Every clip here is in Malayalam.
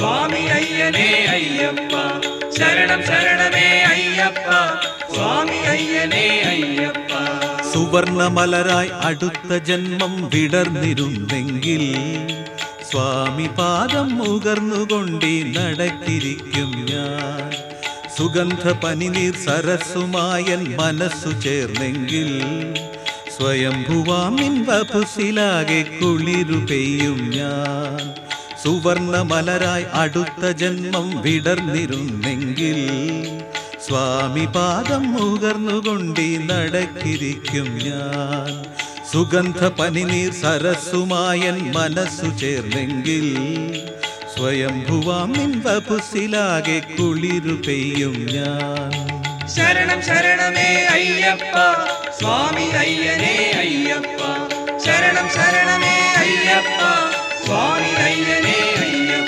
സ്വാമി അയ്യനേ അയ്യപ്പ ശരണം ശരണമേ അയ്യപ്പ സ്വാമി അയ്യനേ അയ്യപ്പ സുവർണമലരായി അടുത്ത ജന്മം വിടർന്നിരുന്നെങ്കിൽ സ്വാമി പാദം മുകർന്നുകൊണ്ടേ നടക്കിരിക്കും ഞാൻ സുഗന്ധ പനിനീർ സരസുമായൻ മനസ്സു ചേർന്നെങ്കിൽ സ്വയംഭുവാമിൻ വപുസിലാകെ കുളിരു പെയ്യും ഞാൻ സുവർണമലരായി അടുത്ത ജന്മം വിടർന്നിരുന്നെങ്കിൽ സ്വാമി പാദം മുകർന്നുകൊണ്ടേ നടക്കിരിക്കും ഞാൻ സുഗന്ധ പനിനീർ സരസുമായൻ മനസ്സു ചേർന്നെങ്കിൽ സ്വയംഭുവാം നിൻ വപുസിലാകെ കുളിരു പെയ്യും ഞാൻ ശരണം ശരണമേ അയ്യപ്പ സ്വാമി അയ്യനേ അയ്യപ്പ ശരണം ശരണമേ അയ്യപ്പ സ്വാമി അയ്യനേ അയ്യപ്പ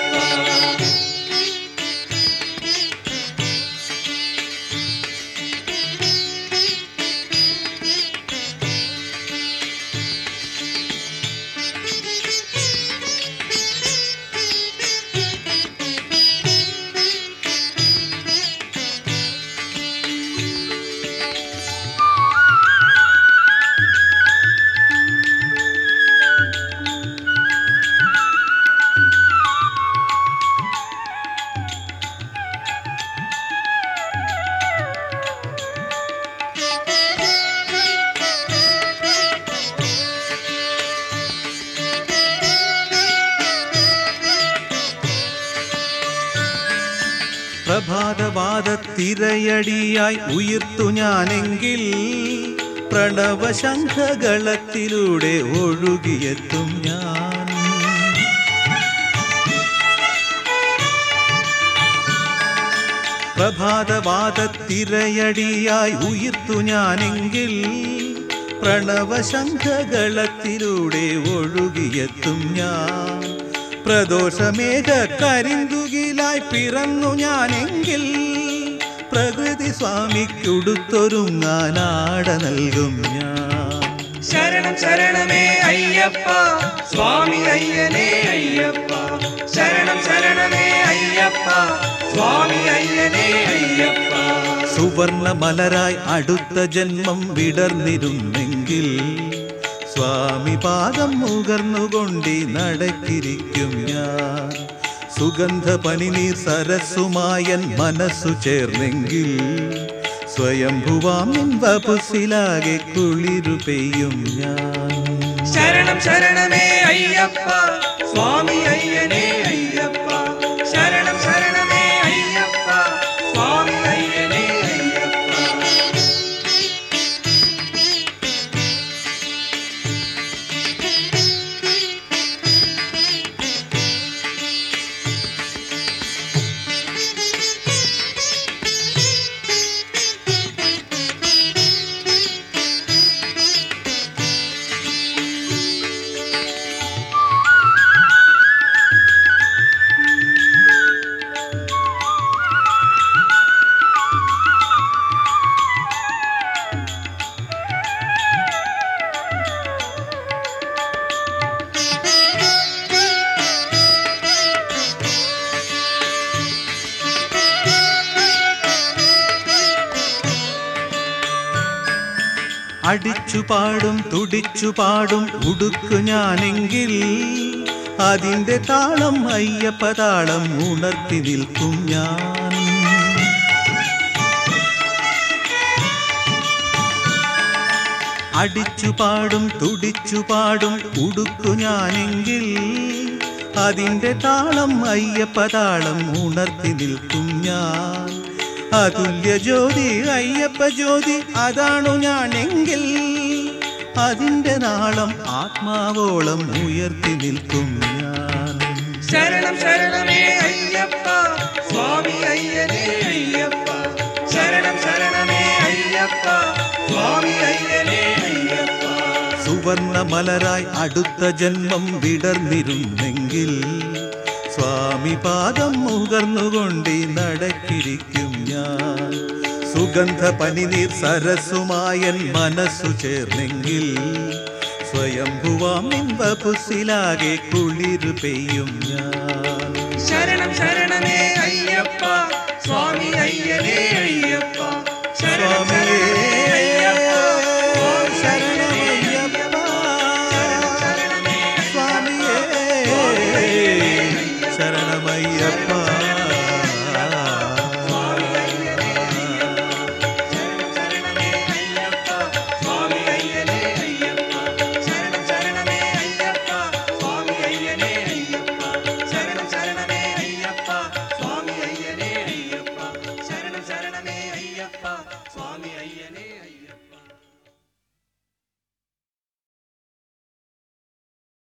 പ്രഭാതവാദത്തിരയടിയായി ഉയർത്തു ഞാനെങ്കിൽ പ്രണവശംഖകളത്തിലൂടെ ഒഴുകിയെത്തും ഞാൻ പ്രഭാതവാദത്തിരയടിയായി ഉയർത്തു ഞാനെങ്കിൽ പ്രണവശംഖകളത്തിലൂടെ ഒഴുകിയെത്തും ഞാൻ പ്രദോഷമേഘ കരിന്തുകിലായി പിറന്നു ഞാനെങ്കിൽ പ്രകൃതി സ്വാമിക്കുടുത്തൊരുങ്ങാനാട നൽകും ഞാൻ ശരണം ശരണമേ അയ്യപ്പ സ്വാമി അയ്യനേ അയ്യപ്പ ശരണം ശരണമേ അയ്യപ്പ സ്വാമി അയ്യനേ അയ്യപ്പ സുവർണ മലരായി അടുത്ത ജന്മം വിടർന്നിരുന്നെങ്കിൽ സ്വാമി പാദം മുകർന്നുകൊണ്ടേ നടക്കിരിക്കും ഞാൻ സുഗന്ധ പനിനീർ സരസുമായൻ മനസ്സു ചേർന്നെങ്കിൽ സ്വയംഭുവാം നിൻ വപുസിലാകെ കുളിരു പെയ്യും ഞാൻ ശരണം ശരണമേ അയ്യപ്പ സ്വാമി അയ്യനേ അയ്യപ്പ ശരണം ശരണമേ അയ്യപ്പ സ്വാമി അയ്യനേ അയ്യപ്പ അടിച്ചു പാടും തുടിച്ചു പാടും ഉടുക്കു ഞാനെങ്കിൽ അതിൻ്റെ താളം അയ്യപ്പ താളം ഉണർത്തി നിൽക്കും ഞാൻ അടിച്ചു പാടും തുടിച്ചു പാടും ഉടുക്കു ഞാനെങ്കിൽ അതിൻ്റെ താളം അയ്യപ്പ താളം ഉണർത്തി നിൽക്കും ഞാൻ അതുല്യ ജ്യോതി അയ്യപ്പ ജ്യോതി അതാണു ഞാനെങ്കിൽ അതിൻ്റെ നാളം ആത്മാവോളം ഉയർത്തി നിൽക്കും ഞാൻ ശരണം ശരണമേ അയ്യപ്പ സ്വാമി അയ്യനേ അയ്യപ്പ ശരണം ശരണമേ അയ്യപ്പ സ്വാമി അയ്യനേ അയ്യപ്പ സുവർണ മലരായി അടുത്ത ജന്മം വിടർന്നിരുന്നെങ്കിൽ സ്വാമി പാദം മുകർന്നുകൊണ്ടേ നടക്കിരിക്കും ഞാൻ സുഗന്ധ പനിനീർ സരസുമായൻ മനസ്സു ചേർന്നെങ്കിൽ സ്വയംഭുവാം നിൻ വപുസിലാകെ കുളിർ പെയ്യും ഞാൻ ശരണം ശരണമേ അയ്യപ്പ സ്വാമി അയ്യനേ അയ്യപ്പ